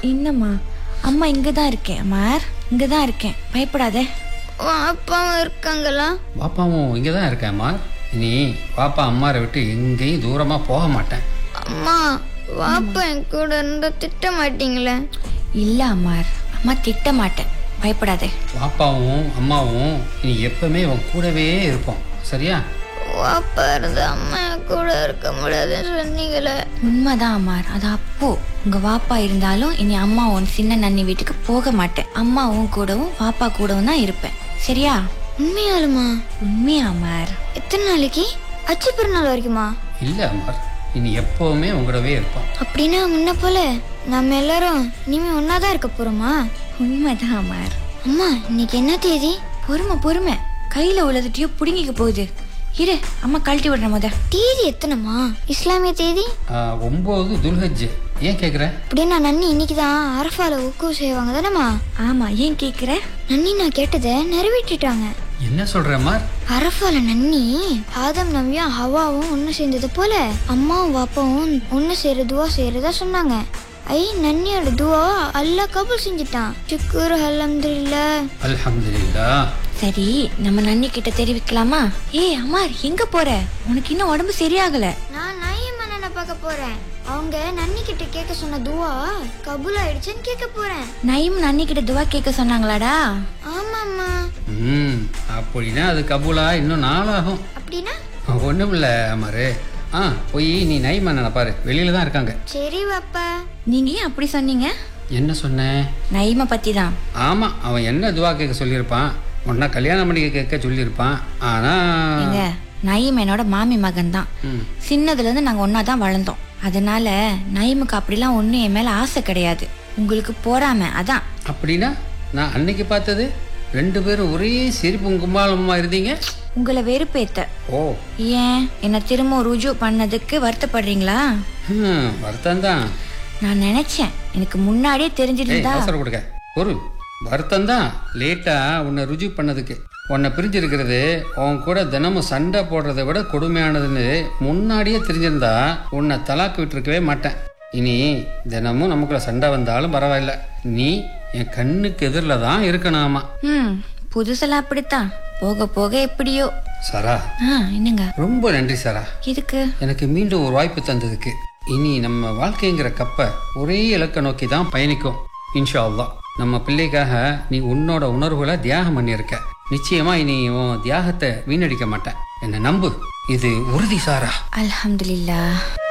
என்னம்மா அம்மா இங்க தான் இருக்கேன் அமர் இங்க தான் இருக்கேன் பயப்படாதே அப்பாவும் இருக்காங்களா பாப்பாவும் இங்கே தான் இருக்கேம்மா இனி பாப்பா அம்மாரை விட்டு எங்கேயும் தூரமாக போக மாட்டேன் அம்மா வாப்பா என் கூட இருந்தா திட்ட மாட்டீங்களே இல்ல அமர் அம்மா திட்ட மாட்டேன் பயப்படாதே பாப்பாவும் அம்மாவும் இனி எப்பவுமே உன் கூடவே இருப்போம் சரியா வாப்பா இருந்தா அம்மா என் கூட இருக்க முடியாதுன்னு சொன்னீங்களே உண்மைதான் அம்மார் அது அப்போ உங்க வாப்பா இருந்தாலும் இனி அம்மா உன் சின்ன நன்னி வீட்டுக்கு போக மாட்டேன் அம்மா உன் கூடவும் வாப்பா கூடவும் தான் இருப்பேன் சரியா உண்மையாலுமா உண்மையா அமர் எத்தனை நாளைக்கு அச்சு பிறநாள் வரைக்குமா இல்லை அம்மார் இனி எப்பவுமே உங்களவே இருப்போம் அப்படின்னா முன்ன போல நம்ம எல்லாரும் இனிமே ஒன்னாதான் இருக்க போறோமா உண்மைதான் அமர் அம்மா இன்னைக்கு என்ன தேதி பொறுமை பொறுமை கையில உள்ளதுட்டியோ புடுங்கிக்க போகுது இரு அம்மா கழட்டி விடுற முத தேதி எத்தனைமா இஸ்லாமிய தேதி ஆ, ஒம்பது துல்ஹஜ் ஏன் கேட்குற அப்படின்னா நன்னி இன்னைக்கு தான் அரஃபால உக்கு செய்வாங்க தானேம்மா ஆமா ஏன் கேக்குற நன்னி நான் கேட்டதை நிறைவேற்றிட்டாங்க என்ன சொல்கிறேம்மா அரஃபால நன்னி ஆதம் நம்பியும் ஹவாவும் ஒன்று சேர்ந்தது போல அம்மாவும் பாப்பாவும் ஒன்று சேர துவா செய்யறதா சொன்னாங்க ஐ நன்னியோட துவா அல்லாஹ் கபூல் செஞ்சுட்டான் சுக்குர் அல்ஹம்துலில்லா அல்ஹம்துலில்லா சரி நம்ம நன்னி கிட்ட தெரிவிக்கலாமா ஏய் அம்மார் எங்க போற உனக்கு இன்னும் உடம்பு சரியாகல நான் நாயம் அண்ணனை பார்க்க போறேன் அவங்க நன்னி கிட்ட கேட்க சொன்ன துவா கபூல் ஆயிடுச்சுன்னு கேட்க போறேன் நைம் நன்னி கிட்ட துவா கேட்க சொன்னாங்களாடா ஆமாம்மா ம் அப்படின்னா அது கபூலா இன்னும் நாளாகும் அப்படின்னா ஒன்றும் இல்லை அம்மாரு ஆ போய் நீ நைமண்ணனை பாரு வெளியில தான் இருக்காங்க சரி பாப்பா நீங்க ஏன் அப்படி சொன்னீங்க என்ன சொன்னேன் நைம பத்தி தான் ஆமாம் அவன் என்ன துவா கேட்க சொல்லியிருப்பான் உன்னை கல்யாணம் பண்ணிக்க கேட்க சொல்லியிருப்பான் ஆனால் எங்க நயீம் என்னோட மாமி மகன் தான் ம் சின்னதுல இருந்து நாங்க ஒன்னா தான் வளர்ந்தோம் அதனால நயீமுக்கு அப்படிலாம் ஒண்ணும் என் மேல ஆசை கிடையாது உங்களுக்கு போறாம அதான் அப்படின்னா நான் அன்னைக்கு பார்த்தது ரெண்டு பேரும் ஒரே சிரிப்பும் கும்பாலமா இருந்தீங்க உங்களை வெறுப்பேத்த ஓ ஏன் என்ன திரும்ப ருஜு பண்ணதுக்கு வருத்தப்படுறீங்களா ம் வருத்தம் தான் நான் நினைச்சேன் எனக்கு முன்னாடியே ஏய் தெரிஞ்சிருந்தா அவசரம் கொடுக்க ஒரு வருத்தம் தான் லேட்டாக உன்னை ருஜு பண்ணதுக்கு உன்னை பிரிஞ்சிருக்கிறது உன் கூட தினமும் சண்டை போடுறதை விட கொடுமையானதுன்னு முன்னாடியே தெரிஞ்சிருந்தா உன்னை தலாக்கு விட்டுருக்கவே மாட்டேன் இனி தினமும் நமக்குள்ள சண்டை வந்தாலும் பரவாயில்ல நீ என் கண்ணுக்கு எதிரில் தான் இருக்கணாமா ம் புதுசெல்லாம் அப்படித்தான் போக போக எப்படியோ சரா ஆ என்னங்க ரொம்ப நன்றி சாரா எதுக்கு எனக்கு மீண்டும் ஒரு வாய்ப்பு தந்ததுக்கு இனி நம்ம வாழ்க்கைங்கிற கப்பை ஒரே இலக்கை நோக்கி தான் பயணிக்கும் இன்ஷா அல்லாஹ் நம்ம பிள்ளைக்காக நீ உன்னோட உணர்வுகளை தியாகம் பண்ணியிருக்க நிச்சயமா இனி உன் தியாகத்தை வீணடிக்க மாட்டேன் என்னை நம்பு இது உறுதி சாரா அல்ஹம்துலில்லாஹ்